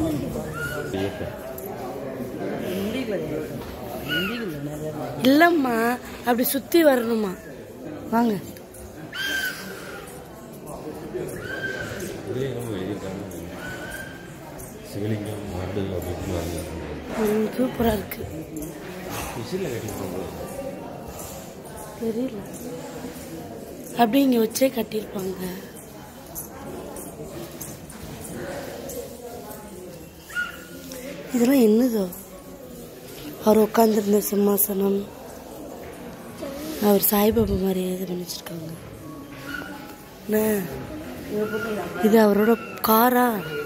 இல்லம்மா அப்படி சுத்தி வரணுமா வாங்க இதுலேயே நம்ம எழுதியிருக்காங்க சிவலிங்கம் மாடு அப்படின்னு வரல ம், சூப்பரா இருக்கு விசிலில் கட்டிருப்பாங்க தெரியல அப்படி இங்க வச்சே கட்டியிருப்பாங்க இதெல்லாம் என்னதோ அவர் உட்காந்துருந்த சிம்மாசனம் அவர் சாய்பாபா மாதிரி இது பண்ணி வச்சிருக்காங்க என்ன? இது அவரோட காரா